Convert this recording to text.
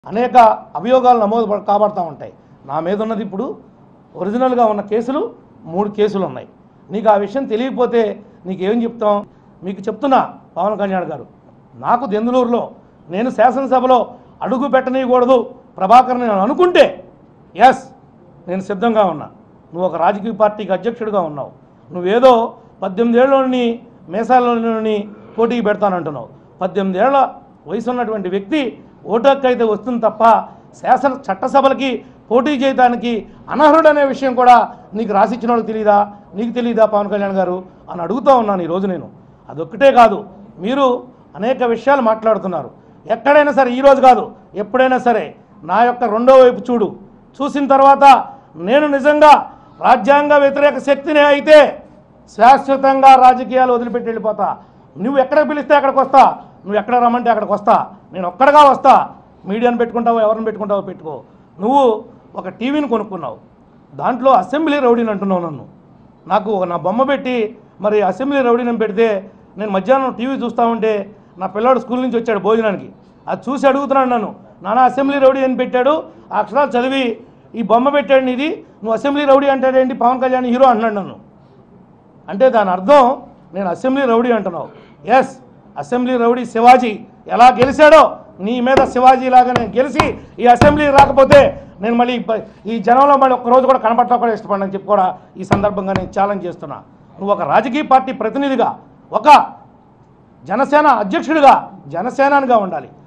అనేక అభియోగాలు నమోదు ప- కాబడతా ఉంటాయి నా మీద ఉన్నది ఇప్పుడు ఒరిజినల్గా ఉన్న కేసులు మూడు కేసులు ఉన్నాయి నీకు ఆ విషయం తెలియకపోతే నీకేం చెప్తాం మీకు చెప్తున్నా పవన్ కళ్యాణ్ గారు నాకు దెందులూరులో నేను శాసనసభలో అడుగు పెట్టనీయకూడదు ప్రభాకర్ నేను అనుకుంటే ఎస్ నేను సిద్ధంగా ఉన్నా నువ్వు ఒక రాజకీయ పార్టీకి అధ్యక్షుడిగా ఉన్నావు నువ్వేదో పద్దెనిమిదేళ్ళని మేసాలని పోటీకి పెడతానంటున్నావు పద్దెనిమిదేళ్ల వయసు ఉన్నటువంటి వ్యక్తి ఓటు హక్కు అయితే వస్తుంది తప్ప శాసన చట్టసభలకి పోటీ చేయడానికి అనర్హుడనే విషయం కూడా నీకు రాసిచ్చిన వాళ్ళకి తెలియదా నీకు తెలియదా పవన్ కళ్యాణ్ గారు అని అడుగుతూ ఉన్నాను ఈరోజు నేను అదొక్కటే కాదు మీరు అనేక విషయాలు మాట్లాడుతున్నారు ఎక్కడైనా సరే ఈరోజు కాదు ఎప్పుడైనా సరే నా యొక్క రెండో వైపు చూడు చూసిన తర్వాత నేను నిజంగా రాజ్యాంగ వ్యతిరేక శక్తినే అయితే శాశ్వతంగా రాజకీయాలు వదిలిపెట్టి వెళ్ళిపోతా నువ్వు ఎక్కడికి పిలిస్తే అక్కడికి వస్తా నువ్వు ఎక్కడ రమ్మంటే అక్కడికి వస్తా నేను ఒక్కడగా వస్తా మీడియాను పెట్టుకుంటావో ఎవరిని పెట్టుకుంటావో పెట్టుకో నువ్వు ఒక టీవీని కొనుక్కున్నావు దాంట్లో అసెంబ్లీ రౌడీని అంటున్నావు నన్ను నాకు ఒక నా బొమ్మ పెట్టి మరి అసెంబ్లీ రౌడీని పెడితే నేను మధ్యాహ్నం టీవీ చూస్తూ ఉంటే నా పిల్లాడు స్కూల్ నుంచి వచ్చాడు భోజనానికి అది చూసి అడుగుతున్నాడు నన్ను నాన్న అసెంబ్లీ రౌడీ అని పెట్టాడు ఆ అక్షరాలు చదివి ఈ బొమ్మ పెట్టాడు నీది నువ్వు అసెంబ్లీ రౌడీ అంటాడేంటి పవన్ కళ్యాణ్ హీరో అంటున్నాడు నన్ను అంటే దాని అర్థం నేను అసెంబ్లీ రౌడీ అంటున్నావు ఎస్ అసెంబ్లీ రౌడీ శివాజీ ఎలా గెలిచాడో నీ మీద శివాజీ లాగా నేను గెలిచి ఈ అసెంబ్లీ రాకపోతే నేను మళ్ళీ ప- ఈ జనంలో మళ్ళీ ఒక్కరోజు కూడా కనపడతా కూడా ఇష్టపడని చెప్పి కూడా ఈ సందర్భంగా నేను ఛాలెంజ్ చేస్తున్నా నువ్వు ఒక రాజకీయ పార్టీ ప్రతినిధిగా ఒక జనసేన అధ్యక్షుడిగా జనసేనానిగా ఉండాలి